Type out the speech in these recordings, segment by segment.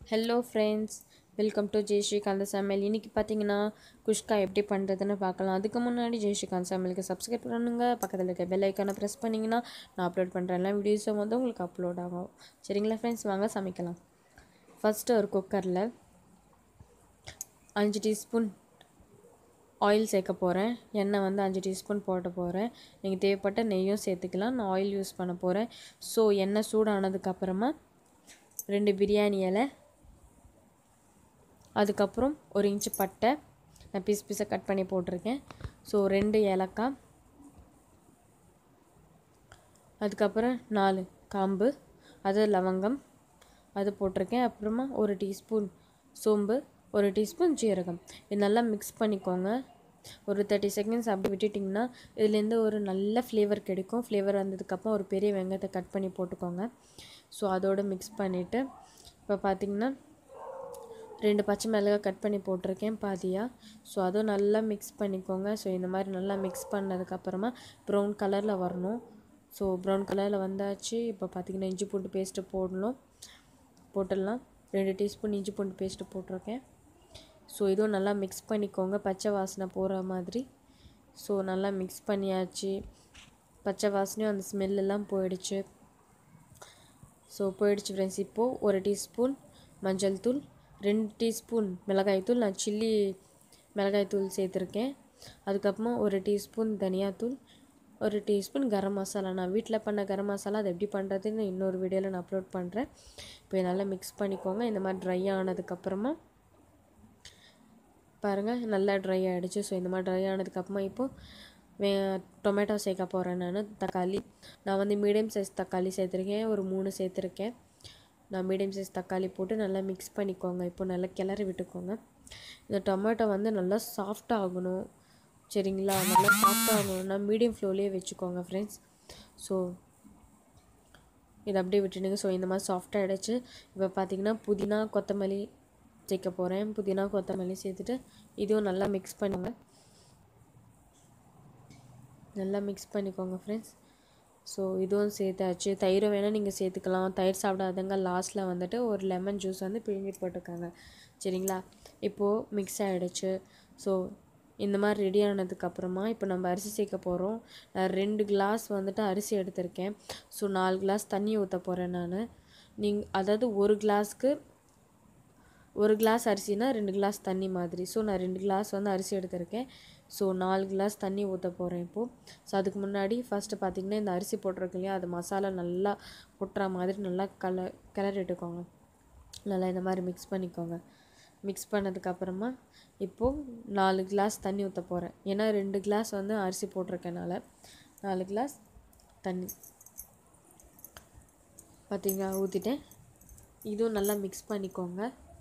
hello friends welcome to Jaisrikanth சமையல் இன்றைக்கி பார்த்தீங்கன்னா குஷ்கா எப்படி பண்ணுறதுன்னு பார்க்கலாம் அதுக்கு முன்னாடி ஜெய்ஸ்ரீகாந்த் சமையலுக்கு சப்ஸ்கிரைப் பண்ணுங்க பக்கத்தில் இருக்க பெல் ஐக்கானை ப்ரெஸ் பண்ணிங்கன்னா நான் அப்லோட் பண்ணுற எல்லா வீடியோஸும் வந்து உங்களுக்கு அப்லோட் ஆகும் சரிங்களா ஃப்ரெண்ட்ஸ் வாங்க சமைக்கலாம் ஃபஸ்ட்டு ஒரு குக்கரில் அஞ்சு டீஸ்பூன் ஆயில் சேர்க்க போகிறேன் எண்ணெய் வந்து அஞ்சு டீஸ்பூன் போட போகிறேன் நீங்கள் தேவைப்பட்ட நெய்யும் சேர்த்துக்கலாம் நான் ஆயில் யூஸ் பண்ண போகிறேன் ஸோ எண்ணெய் சூடானதுக்கப்புறமா ரெண்டு பிரியாணி இலை அதுக்கப்புறம் ஒரு இன்ச்சு பட்டை நான் பீஸ் பீஸாக கட் பண்ணி போட்டிருக்கேன் ஸோ ரெண்டு ஏலக்காய் அதுக்கப்புறம் நாலு காம்பு அது லவங்கம் அது போட்டிருக்கேன் அப்புறமா ஒரு டீஸ்பூன் சோம்பு ஒரு டீஸ்பூன் ஜீரகம் இது நல்லா மிக்ஸ் பண்ணிக்கோங்க ஒரு தேர்ட்டி செகண்ட்ஸ் அப்படி விட்டுட்டிங்கன்னா இதுலேருந்து ஒரு நல்ல ஃப்ளேவர் கிடைக்கும் ஃப்ளேவர் வந்ததுக்கப்புறம் ஒரு பெரிய வெங்காயத்தை கட் பண்ணி போட்டுக்கோங்க ஸோ அதோடு மிக்ஸ் பண்ணிவிட்டு இப்போ பார்த்திங்கன்னா ரெண்டு பச்சை மிளகாய் கட் பண்ணி போட்டிருக்கேன் பாதியாக ஸோ அதுவும் நல்லா மிக்ஸ் பண்ணிக்கோங்க ஸோ இந்த மாதிரி நல்லா மிக்ஸ் பண்ணதுக்கப்புறமா ப்ரௌன் கலரில் வரணும் ஸோ ப்ரௌன் கலரில் வந்தாச்சு இப்போ பார்த்திங்கன்னா இஞ்சி பூண்டு பேஸ்ட்டு போடணும் போட்டுடலாம் ரெண்டு டீஸ்பூன் இஞ்சி பூண்டு பேஸ்ட்டு போட்டிருக்கேன் ஸோ இதுவும் நல்லா மிக்ஸ் பண்ணிக்கோங்க பச்சை வாசனை போகிற மாதிரி ஸோ நல்லா மிக்ஸ் பண்ணியாச்சு பச்சை வாசனையும் அந்த ஸ்மெல்லெல்லாம் போயிடுச்சு ஸோ போயிடுச்சு ஃப்ரெண்ட்ஸ் இப்போது ஒரு டீஸ்பூன் மஞ்சள் தூள் ரெண்டு டீஸ்பூன் மிளகாய்த்தூள் நான் சில்லி மிளகாய்த்தூள் சேர்த்துருக்கேன் அதுக்கப்புறமா ஒரு டீஸ்பூன் தனியாத்தூள் ஒரு டீஸ்பூன் கரம் மசாலா நான் வீட்டில் பண்ண கரம் மசாலா அது எப்படி பண்ணுறதுன்னு இன்னொரு வீடியோவில் நான் அப்லோட் பண்ணுறேன் இப்போ நல்லா மிக்ஸ் பண்ணிக்கோங்க இந்த மாதிரி ட்ரை ஆனதுக்கப்புறமா பாருங்கள் நல்லா ட்ரை ஆகிடுச்சு ஸோ இந்த மாதிரி ட்ரை ஆனதுக்கப்புறமா இப்போது வே டொமேட்டோ சேர்க்க போகிறேன் நான் தக்காளி நான் வந்து மீடியம் சைஸ் தக்காளி சேர்த்துருக்கேன் ஒரு மூணு சேர்த்துருக்கேன் நான் மீடியம் சைஸ் தக்காளி போட்டு நல்லா மிக்ஸ் பண்ணிக்கோங்க இப்போ நல்லா கிளறி விட்டுக்கோங்க இந்த டொமேட்டோ வந்து நல்லா சாஃப்டாக ஆகணும் சரிங்களா நல்லா சாஃப்டாக ஆகணும்னா மீடியம் ஃப்ளோலேயே வச்சுக்கோங்க ஃப்ரெண்ட்ஸ் ஸோ இதை அப்படியே விட்டுடுங்க ஸோ இந்த மாதிரி சாஃப்டாக ஆகிடுச்சு இப்போ பார்த்தீங்கன்னா புதினா கொத்தமல்லி சேர்க்க போகிறேன் புதினா கொத்தமல்லி சேர்த்துட்டு இதுவும் நல்லா மிக்ஸ் பண்ணுங்க நல்லா மிக்ஸ் பண்ணிக்கோங்க ஃப்ரெண்ட்ஸ் ஸோ இதுவும் சேர்த்தாச்சு தயிரும் வேணால் நீங்கள் சேர்த்துக்கலாம் தயிர் சாப்பிடாதவங்க லாஸ்ட்டில் வந்துட்டு ஒரு லெமன் ஜூஸ் வந்து பிழிஞ்சு போட்டுக்கோங்க சரிங்களா இப்போது மிக்ஸ் ஆகிடுச்சு ஸோ இந்த மாதிரி ரெடி ஆனதுக்கப்புறமா இப்போ நம்ம அரிசி சேர்க்க போகிறோம் நான் ரெண்டு கிளாஸ் வந்துட்டு அரிசி எடுத்திருக்கேன் ஸோ நாலு கிளாஸ் தண்ணி ஊற்ற போகிறேன் நான் நீங்கள் அதாவது ஒரு கிளாஸ்க்கு ஒரு கிளாஸ் அரிசினா ரெண்டு கிளாஸ் தண்ணி மாதிரி ஸோ நான் ரெண்டு கிளாஸ் வந்து அரிசி எடுத்திருக்கேன் ஸோ நாலு கிளாஸ் தண்ணி ஊற்ற போகிறேன் இப்போது ஸோ அதுக்கு முன்னாடி ஃபஸ்ட்டு பார்த்திங்கன்னா இந்த அரிசி போட்டிருக்கு இல்லையா அது மசாலா நல்லா கொட்டுற மாதிரி நல்லா கல கிளறிட்டுக்கோங்க நல்லா இந்த மாதிரி மிக்ஸ் பண்ணிக்கோங்க மிக்ஸ் பண்ணதுக்கப்புறமா இப்போது நாலு கிளாஸ் தண்ணி ஊற்ற போகிறேன் ஏன்னா ரெண்டு கிளாஸ் வந்து அரிசி போட்டிருக்கனால நாலு கிளாஸ் தண்ணி பார்த்தீங்களா ஊற்றிட்டேன் இதுவும் நல்லா மிக்ஸ் பண்ணிக்கோங்க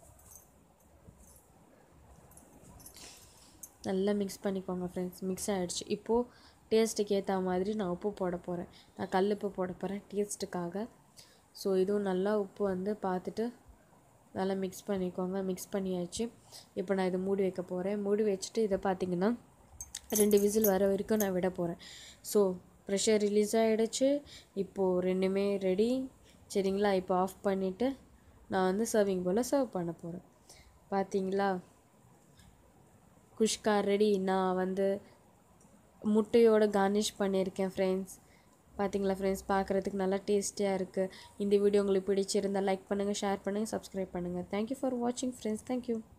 நல்லா மிக்ஸ் பண்ணிக்கோங்க ஃப்ரெண்ட்ஸ் மிக்ஸ் ஆகிடுச்சு இப்போது டேஸ்ட்டுக்கு ஏற்ற மாதிரி நான் உப்பு போட போகிறேன் நான் கல் உப்பு போட போகிறேன் டேஸ்ட்டுக்காக ஸோ இதுவும் நல்லா உப்பு வந்து பார்த்துட்டு நல்லா மிக்ஸ் பண்ணிக்கோங்க மிக்ஸ் பண்ணியாச்சு இப்போ நான் இதை மூடி வைக்க போகிறேன் மூடி வச்சுட்டு இதை பார்த்திங்கன்னா ரெண்டு விசில் வர வரைக்கும் நான் விட போகிறேன் ஸோ ப்ரெஷர் ரிலீஸ் ஆகிடுச்சு இப்போது ரெண்டுமே ரெடி சரிங்களா இப்போ ஆஃப் பண்ணிவிட்டு நான் வந்து சர்விங் போல் சர்வ் பண்ண போகிறேன் பார்த்தீங்களா குஷ்கா ரெடி நான் வந்து முட்டையோடு கார்னிஷ் பண்ணியிருக்கேன் ஃப்ரெண்ட்ஸ் பார்த்தீங்களா ஃப்ரெண்ட்ஸ் பார்க்குறதுக்கு நல்லா டேஸ்டியாக இருக்குது இந்த வீடியோ உங்களுக்கு பிடிச்சிருந்தால் லைக் பண்ணுங்கள் ஷேர் பண்ணுங்கள் சப்ஸ்கிரைப் பண்ணுங்கள் தேங்க்யூ ஃபார் வாட்சிங் ஃப்ரெண்ட்ஸ் தேங்க்யூ